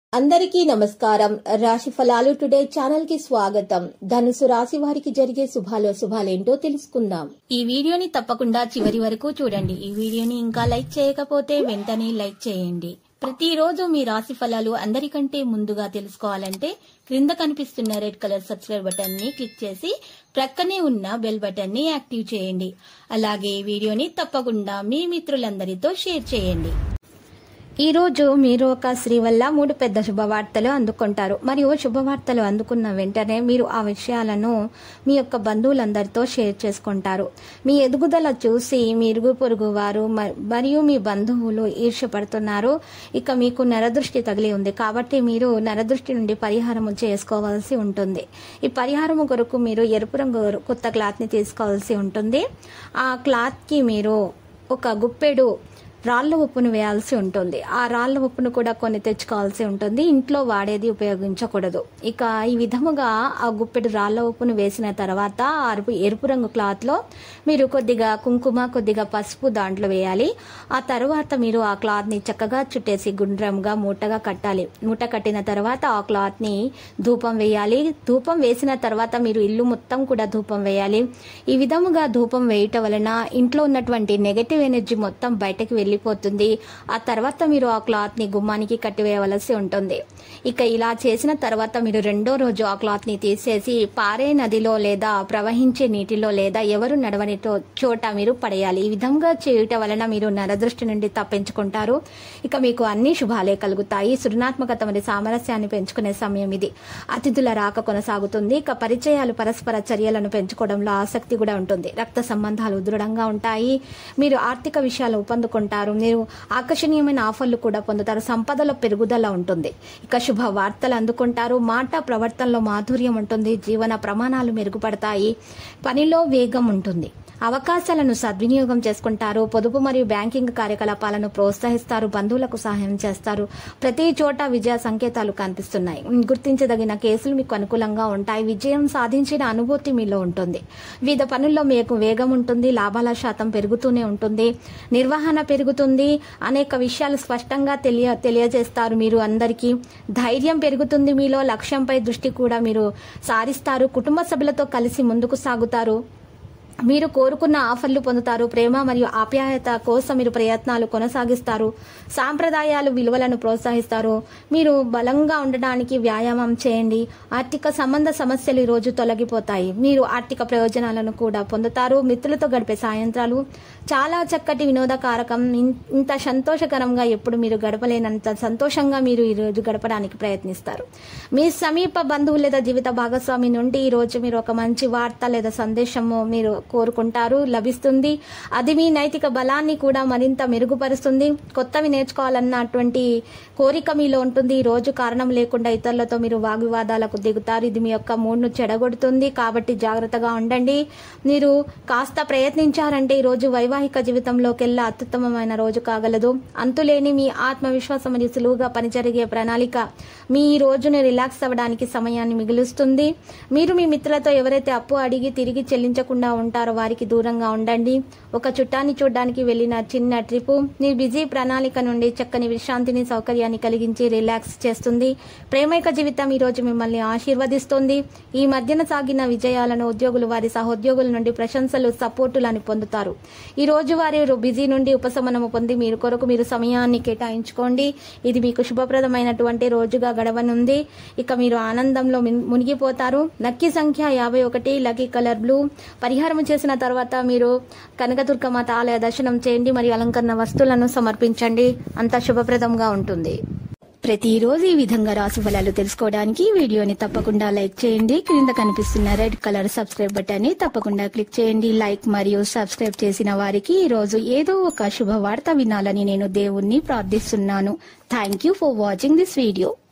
అందరికీ నమస్కారం రాశి ఫలాలు టుడే ఛానల్ కి స్వాగతం ధనుసు రాశి వారికి జరిగే శుభాలో శుభాలేంటో తెలుసుకుందాం ఈ వీడియోని తప్పకుండా చివరి వరకు చూడండి ఈ వీడియోని ఇంకా లైక్ చేయకపోతే వెంటనే లైక్ చేయండి ప్రతిరోజు మీ రాశి ఫలాలు అందరికంటే ముందుగా తెలుసుకోవాలంటే క్రింద కనిపిస్తున్న రెడ్ కలర్ సబ్స్క్రైబ్ బటన్ ని క్లిక్ చేసి ప్రక్కనే ఉన్న బెల్ బటన్ ని యాక్టివ్ చేయండి అలాగే ఈ వీడియోని తప్పకుండా మీ మిత్రులందరితో షేర్ చేయండి ఈ రోజు మీరు ఒక స్త్రీ వల్ల మూడు పెద్ద శుభవార్తలు అందుకుంటారు మరియు శుభవార్తలు అందుకున్న వెంటనే మీరు ఆ విషయాలను మీ యొక్క బంధువులందరితో షేర్ చేసుకుంటారు మీ ఎదుగుదల చూసి మీ ఇరుగు పొరుగు వారు మ- మరియు మీ బంధువులు ఈర్ష్యపడుతున్నారు ఇక మీకు నరదృష్టి తగిలి ఉంది కాబట్టి మీరు నరదృష్టి నుండి పరిహారం చేసుకోవాల్సి ఉంటుంది ఈ పరిహారం కొరకు మీరు ఎరుపు రంగు కొత్త క్లాత్ని తీసుకోవాల్సి ఉంటుంది ఆ క్లాత్కి మీరు ఒక గుప్పెడు రాళ్ళ ఉప్పును వేయాల్సి ఉంటుంది ఆ రాళ్ళ ఉప్పును కూడా కొన్ని తెచ్చుకోవాల్సి ఉంటుంది ఇంట్లో వాడేది ఉపయోగించకూడదు ఇక ఈ విధముగా ఆ గుప్పెడు రాళ్ళ ఉప్పును వేసిన తర్వాత ఆ అరుపు ఎరుపు రంగు క్లాత్లో మీరు కొద్దిగా కుంకుమ కొద్దిగా పసుపు దాంట్లో వేయాలి ఆ తర్వాత మీరు ఆ క్లాత్ని చక్కగా చుట్టేసి గుండ్రంగా మూటగా కట్టాలి మూట కట్టిన తర్వాత ఆ క్లాత్ని ధూపం వేయాలి ధూపం వేసిన తర్వాత మీరు ఇల్లు మొత్తం కూడా ధూపం వేయాలి ఈ విధముగా ధూపం వేయటం వలన ఇంట్లో ఉన్నటువంటి నెగటివ్ ఎనర్జీ మొత్తం బయటకు వెళ్ళిపోతుంది ఆ తర్వాత మీరు ఆ క్లాత్ ని గుమ్మానికి కట్టివేయవలసి ఉంటుంది ఇక ఇలా చేసిన తర్వాత మీరు రెండో రోజు ఆ క్లాత్ ని తీసేసి పారే నదిలో లేదా ప్రవహించే నీటిలో లేదా ఎవరు నడవని టో- చోట మీరు పడేయాలి ఈ విధంగా చేయటం వలన మీరు నరదృష్టి నుండి తప్పించుకుంటారు ఇక మీకు అన్ని శుభాలే కలుగుతాయి సృజనాత్మకత మరియు సామరస్యాన్ని పెంచుకునే సమయం ఇది అతిథుల రాక కొనసాగుతుంది ఇక పరిచయాలు పరస్పర చర్యలను పెంచుకోవడంలో ఆసక్తి కూడా ఉంటుంది రక్త సంబంధాలు దృఢంగా ఉంటాయి మీరు ఆర్థిక విషయాలు పొందుకుంటారు మీరు ఆకర్షణీయమైన ఆఫర్లు కూడా పొందుతారు సంపదలో పెరుగుదల ఉంటుంది ఇక శుభ వార్తలు అందుకుంటారు మాట ప్రవర్తనలో మాధుర్యం ఉంటుంది జీవన ప్రమాణాలు మెరుగుపడతాయి పనిలో వేగం ఉంటుంది అవకాశాలను సద్వినియోగం చేసుకుంటారు పొదుపు మరియు బ్యాంకింగ్ కార్యకలాపాలను ప్రోత్సహిస్తారు బంధువులకు సహాయం చేస్తారు ప్రతి చోట విజయ సంకేతాలు కనిపిస్తున్నాయి గుర్తించదగిన కేసులు మీకు అనుకూలంగా ఉంటాయి విజయం సాధించిన అనుభూతి మీలో ఉంటుంది వివిధ పనుల్లో మీకు వేగం ఉంటుంది లాభాల శాతం పెరుగుతూనే ఉంటుంది నిర్వహణ పెరుగుతుంది అనేక విషయాలు స్పష్టంగా తెలియ తెలియజేస్తారు మీరు అందరికీ ధైర్యం పెరుగుతుంది మీలో లక్ష్యంపై దృష్టి కూడా మీరు సారిస్తారు కుటుంబ సభ్యులతో కలిసి ముందుకు సాగుతారు మీరు కోరుకున్న ఆఫర్లు పొందుతారు ప్రేమ మరియు ఆప్యాయత కోసం మీరు ప్రయత్నాలు కొనసాగిస్తారు సాంప్రదాయాలు విలువలను ప్రోత్సహిస్తారు మీరు బలంగా ఉండడానికి వ్యాయామం చేయండి ఆర్థిక సంబంధ సమస్యలు ఈ రోజు తొలగిపోతాయి మీరు ఆర్థిక ప్రయోజనాలను కూడా పొందుతారు మిత్రులతో గడిపే సాయంత్రాలు చాలా చక్కటి వినోదకారకం ఇన్- ఇంత సంతోషకరంగా ఎప్పుడు మీరు గడపలేనంత సంతోషంగా మీరు ఈ రోజు గడపడానికి ప్రయత్నిస్తారు మీ సమీప బంధువు లేదా జీవిత భాగస్వామి నుండి ఈ రోజు మీరు ఒక మంచి వార్త లేదా సందేశము మీరు కోరుకుంటారు లభిస్తుంది అది మీ నైతిక బలాన్ని కూడా మరింత మెరుగుపరుస్తుంది కొత్తవి నేర్చుకోవాలన్నటువంటి కోరిక మీలో ఉంటుంది ఈ రోజు కారణం లేకుండా ఇతరులతో మీరు వాగ్వివాదాలకు దిగుతారు ఇది మీ యొక్క మూడ్ను చెడగొడుతుంది కాబట్టి జాగ్రత్తగా ఉండండి మీరు కాస్త ప్రయత్నించారంటే ఈ రోజు వైవాహిక జీవితంలోకెల్లా అత్యుత్తమమైన రోజు కాగలదు అంతులేని మీ ఆత్మవిశ్వాసం మరియు సులువుగా పనిజరిగే ప్రణాళిక మీ ఈ రోజుని రిలాక్స్ అవ్వడానికి సమయాన్ని మిగులుస్తుంది మీరు మీ మిత్రులతో ఎవరైతే అప్పు అడిగి తిరిగి చెల్లించకుండా ఉంటారో వారికి దూరంగా ఉండండి ఒక చుట్టాన్ని చూడడానికి వెళ్ళిన చిన్న ట్రిప్ మీ బిజీ ప్రణాళిక నుండి చక్కని విశ్రాంతిని సౌకర్యాన్ని కలిగించి రిలాక్స్ చేస్తుంది ప్రేమైక జీవితం ఈ రోజు మిమ్మల్ని ఆశీర్వదిస్తుంది ఈ మధ్యన సాగిన విజయాలను ఉద్యోగులు వారి సహోద్యోగుల నుండి ప్రశంసలు సపోర్టులను పొందుతారు ఈ రోజు వారి బిజీ నుండి ఉపశమనము పొంది మీరు కొరకు మీరు సమయాన్ని కేటాయించుకోండి ఇది మీకు శుభప్రదమైనటువంటి రోజుగా గడవనుంది ఇక మీరు ఆనందంలో మిన్- మునిగిపోతారు లక్కీ సంఖ్య యాభై ఒకటి లక్కీ కలర్ బ్లూ పరిహారం చేసిన తర్వాత మీరు కనకదుర్గ మాత ఆలయ దర్శనం చేయండి మరియు అలంకరణ వస్తువులను సమర్పించండి అంత శుభప్రదంగా ఉంటుంది ప్రతిరోజు ఈ విధంగా రాశి ఫలాలు తెలుసుకోవడానికి ఈ వీడియోని తప్పకుండా లైక్ చేయండి క్రింద కనిపిస్తున్న రెడ్ కలర్ సబ్స్క్రైబ్ బటన్ ని తప్పకుండా క్లిక్ చేయండి లైక్ మరియు సబ్స్క్రైబ్ చేసిన వారికి ఈ రోజు ఏదో ఒక శుభవార్త వినాలని నేను దేవుణ్ణి ప్రార్థిస్తున్నాను thank you for watching this video